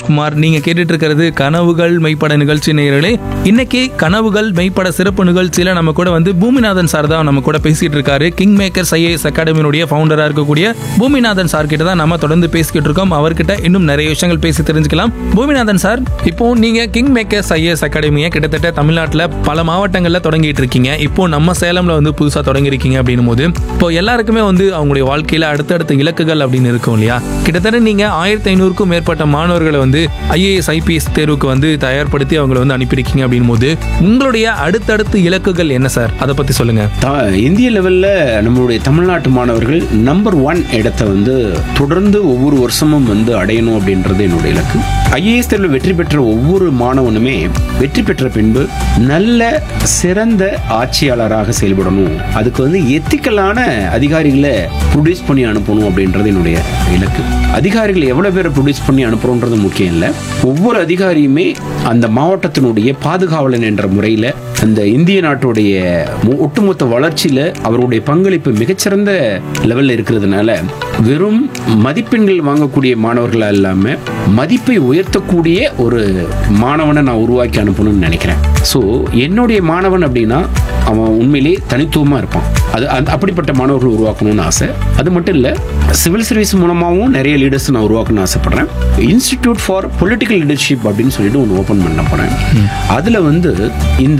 ராஜ்குமார் நீங்க கேட்டுட்டு இருக்கிறது கனவுகள் மெய்ப்பட நிகழ்ச்சி நேயர்களே இன்னைக்கு கனவுகள் மெய்ப்பட சிறப்பு நிகழ்ச்சியில நம்ம கூட வந்து பூமிநாதன் சார் தான் நம்ம கூட பேசிட்டு இருக்காரு கிங் மேக்கர்ஸ் ஐஏஎஸ் அகாடமியினுடைய ஃபவுண்டரா இருக்கக்கூடிய பூமிநாதன் சார் கிட்ட தான் நம்ம தொடர்ந்து பேசிக்கிட்டு இருக்கோம் அவர்கிட்ட இன்னும் நிறைய விஷயங்கள் பேசி தெரிஞ்சுக்கலாம் பூமிநாதன் சார் இப்போ நீங்க கிங் மேக்கர்ஸ் ஐஏஎஸ் அகாடமியை கிட்டத்தட்ட தமிழ்நாட்டில் பல மாவட்டங்களில் தொடங்கிட்டு இருக்கீங்க இப்போ நம்ம சேலம்ல வந்து புதுசா தொடங்கியிருக்கீங்க அப்படின்னும் போது இப்போ எல்லாருக்குமே வந்து அவங்களுடைய வாழ்க்கையில அடுத்தடுத்த இலக்குகள் அப்படின்னு இருக்கும் இல்லையா கிட்டத்தட்ட நீங்க ஆயிரத்தி ஐநூறுக்கும் மேற்பட்ட மாணவர்களை வந்து ஐஏஎஸ் ஐபிஎஸ் தேர்வுக்கு வந்து தயார்படுத்தி அவங்களை வந்து அனுப்பியிருக்கீங்க அப்படின்னும் போது உங்களுடைய அடுத்தடுத்த இலக்குகள் என்ன சார் அதை பத்தி சொல்லுங்க த- இந்திய லெவல்ல நம்மளுடைய தமிழ்நாட்டு மாணவர்கள் நம்பர் ஒன் இடத்தை வந்து தொடர்ந்து ஒவ்வொரு வருஷமும் வந்து அடையணும் அப்படின்றது என்னுடைய இலக்கு ஐஏஎஸ் தேர்வில் வெற்றி பெற்ற ஒவ்வொரு மாணவனுமே வெற்றி பெற்ற பின்பு நல்ல சிறந்த ஆட்சியாளராக செயல்படணும் அதுக்கு வந்து எத்திக்கலான அதிகாரிகளை ப்ரொடியூஸ் பண்ணி அனுப்பணும் அப்படின்றது என்னுடைய இலக்கு அதிகாரிகள் எவ்வளவு பேரை ப்ரொடியூஸ் பண்ணி அனுப்புறோன்றது முக்கியம் இல்லை ஒவ்வொரு அதிகாரியுமே அந்த மாவட்டத்தினுடைய பாதுகாவலன் என்ற முறையில் அந்த இந்திய நாட்டுடைய மு- ஒட்டுமொத்த வளர்ச்சியில அவருடைய பங்களிப்பு மிகச்சிறந்த லெவல்ல இருக்கிறதுனால வெறும் மதிப்பெண்கள் வாங்கக்கூடிய மாணவர்களா இல்லாம மதிப்பை உயர்த்தக்கூடிய ஒரு மாணவனை நான் உருவாக்கி அனுப்பணும்னு நினைக்கிறேன் ஸோ என்னுடைய மாணவன் அப்படின்னா அவன் உண்மையிலேயே தனித்துவமா இருப்பான் அது அந்த- அப்படிப்பட்ட மாணவர்கள் உருவாக்கணும்னு ஆசை அது மட்டும் இல்லை சிவில் சர்வீஸ் மூலமாகவும் நிறைய லீடர்ஸ் நான் உருவாக்கணும்னு ஆசைப்படுறேன் இன்ஸ்டிடியூட் ஃபார் பொலிட்டிக்கல் லீடர்ஷிப் அப்படின்னு சொல்லிட்டு ஒன்று ஓப்பன் பண்ண போறேன் அதில் வந்து இந்த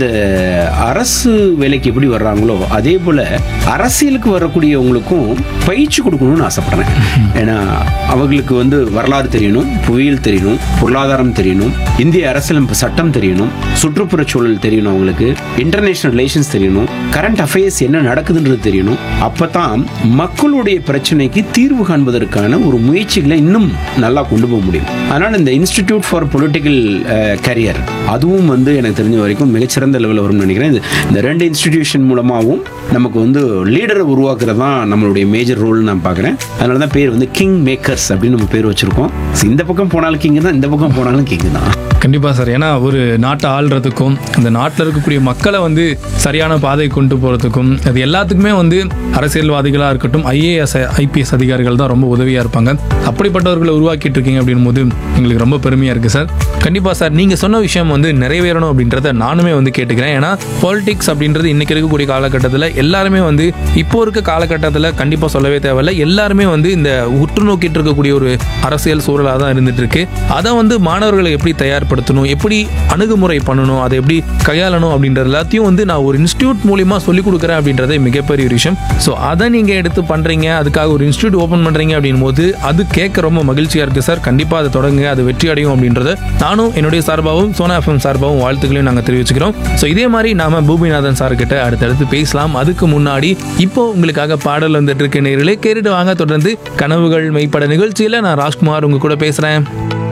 அரசு வேலைக்கு எப்படி வர்றாங்களோ அதே போல அரசியலுக்கு வரக்கூடியவங்களுக்கும் பயிற்சி கொடுக்கணும்னு ஆசைப்படுறேன் ஏன்னா அவங்களுக்கு வந்து வரலாறு தெரியணும் புவியியல் தெரியணும் பொருளாதாரம் தெரியணும் இந்திய அரசியலமைப்பு சட்டம் தெரியணும் சுற்றுப்புற சூழல் தெரியணும் அவங்களுக்கு இன்டர்நேஷனல் ரிலேஷன்ஸ் தெரியணும் கரண்ட் அஃபேர்ஸ் என்ன நடக்குதுன்றது தெரியணும் அப்பதான் மக்களுடைய பிரச்சனைக்கு தீர்வு காண்பதற்கான ஒரு முயற்சிகளை இன்னும் நல்லா கொண்டு போக முடியும் அதனால இந்த இன்ஸ்டிடியூட் ஃபார் பொலிட்டிக்கல் கரியர் அதுவும் வந்து எனக்கு தெரிஞ்ச வரைக்கும் மிகச்சிறந்த லெவலில் வரும்னு நினைக்கிறேன் இது- இந்த ரெண்டு இன்ஸ்டிடியூஷன் மூலமாகவும் நமக்கு வந்து லீடரை உருவாக்குறது தான் நம்மளுடைய மேஜர் ரோல்னு நான் பார்க்குறேன் அதனால தான் பேர் வந்து கிங் மேக்கர்ஸ் அப்படின்னு நம்ம பேர் வச்சிருக்கோம் So, இந்த பக்கம் போனாலும் கிங் தான் இந்த பக்கம் போனாலும் கிங் தான் கண்டிப்பா சார் ஏன்னா ஒரு நாட்டை ஆள்றதுக்கும் அந்த நாட்டில் இருக்கக்கூடிய மக்களை வந்து சரியான பாதை கொண்டு போறதுக்கும் அது எல்லாத்துக்குமே வந்து அரசியல்வாதிகளாக இருக்கட்டும் ஐஏஎஸ் ஐபிஎஸ் அதிகாரிகள் தான் ரொம்ப உதவியா இருப்பாங்க அப்படிப்பட்டவர்களை உருவாக்கிட்டு இருக்கீங்க அப்படின்னும் போது எங்களுக்கு ரொம்ப பெருமையா இருக்கு சார் கண்டிப்பா சார் நீங்க சொன்ன விஷயம் வந்து நிறைவேறணும் அப்படின்றத நானுமே வந்து கேட்டுக்கிறேன் ஏன்னா பாலிடிக்ஸ் அப்படின்றது இன்னைக்கு இருக்கக்கூடிய காலகட்டத்தில் எல்லாருமே வந்து இப்போ இருக்க காலகட்டத்தில் கண்டிப்பா சொல்லவே தேவையில்ல எல்லாருமே வந்து இந்த உற்று நோக்கிட்டு இருக்கக்கூடிய ஒரு அரசியல் சூழலாக தான் இருந்துட்டு இருக்கு அதை வந்து மாணவர்களை எப்படி தயார்படுத்தணும் எப்படி அணுகுமுறை பண்ணணும் அதை எப்படி கையாளணும் அப்படின்றது எல்லாத்தையும் வந்து நான் ஒரு இன்ஸ்டியூட் மூலியமா சொல்லிக் கொடுக்குறேன் அப்படின்றதே மிகப்பெரிய ஒரு விஷயம் ஸோ அதை நீங்க எடுத்து பண்றீங்க அதுக்காக ஒரு இன்ஸ்டியூட் ஓப்பன் பண்றீங்க அப்படின் போது அது கேட்க ரொம்ப மகிழ்ச்சியா இருக்கு சார் கண்டிப்பா அதை தொடங்குங்க அது வெற்றி அடையும் அப்படின்றத நானும் என்னுடைய சார்பாகவும் சோனா எஃப்எம் சார்பாகவும் வாழ்த்துக்களையும் நாங்கள் தெரிவிச்சுக்கிறோம் ஸோ இதே மாதிரி நாம பூமிநாதன் சார் கிட்ட அடுத்தடுத்து பேசலாம் அதுக்கு முன்னாடி இப்போ உங்களுக்காக பாடல் வந்துட்டு இருக்கு நேர்களே கேட்டுட்டு வாங்க தொடர்ந்து கனவுகள் மெய்ப்பட நிகழ்ச்சியில நான் ராஜ்குமார் உங்க கூட பேசுறேன்